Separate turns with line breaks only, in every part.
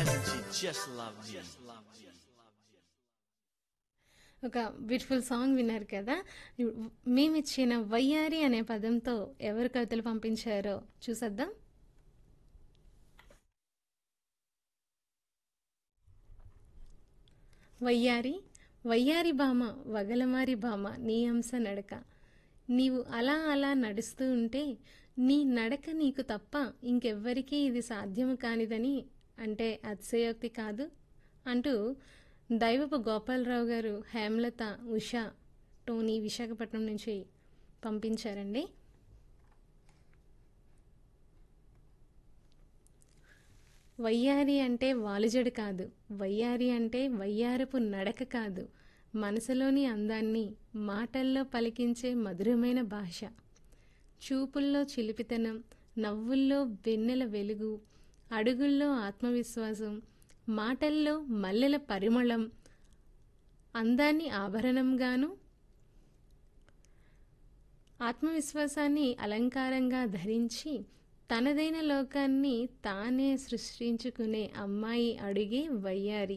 Energy just love me.
ఒక beautiful song విన్నారు కదా మేమిచ్చిన వయ్యారి అనే పదంతో ఎవరు కవితలు పంపించారో చూసేద్దాం వయ్యారి వయ్యారి భామ వగలమారి భామ నీ అంశ నడక నీవు అలా అలా నడుస్తూ ఉంటే నీ నడక నీకు తప్ప ఇంకెవ్వరికీ ఇది సాధ్యము కానిదని అంటే అతిశయోక్తి కాదు అంటూ దైవపు గోపాలరావు గారు హేమలత ఉషా టోనీ విశాఖపట్నం నుంచి పంపించారండి వయ్యారి అంటే వాలుజడు కాదు వయ్యారి అంటే వయ్యారపు నడక కాదు మనసులోని అందాన్ని మాటల్లో పలికించే మధురమైన భాష చూపుల్లో చిలిపితనం నవ్వుల్లో వెన్నెల వెలుగు అడుగుల్లో ఆత్మవిశ్వాసం మాటల్లో మల్లెల పరిమళం అందాన్ని ఆభరణంగాను ఆత్మవిశ్వాసాన్ని అలంకారంగా ధరించి తనదైన లోకాన్ని తానే సృష్టించుకునే అమ్మాయి అడుగే వయ్యారి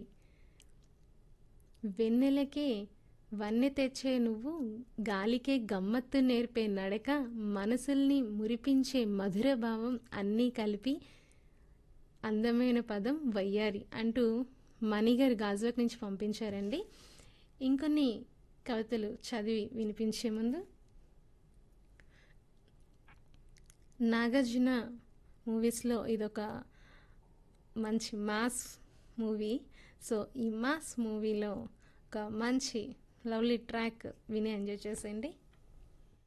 వెన్నెలకే వన్నె తెచ్చే నువ్వు గాలికే గమ్మత్తు నేర్పే నడక మనసుల్ని మురిపించే మధుర భావం అన్నీ కలిపి అందమైన పదం వయ్యారి అంటూ మణిగారు గాజువాక్ నుంచి పంపించారండి ఇంకొన్ని కవితలు చదివి వినిపించే ముందు నాగార్జున మూవీస్లో ఇదొక మంచి మాస్ మూవీ సో ఈ మాస్ మూవీలో ఒక మంచి లవ్లీ ట్రాక్ విని ఎంజాయ్ చేసేయండి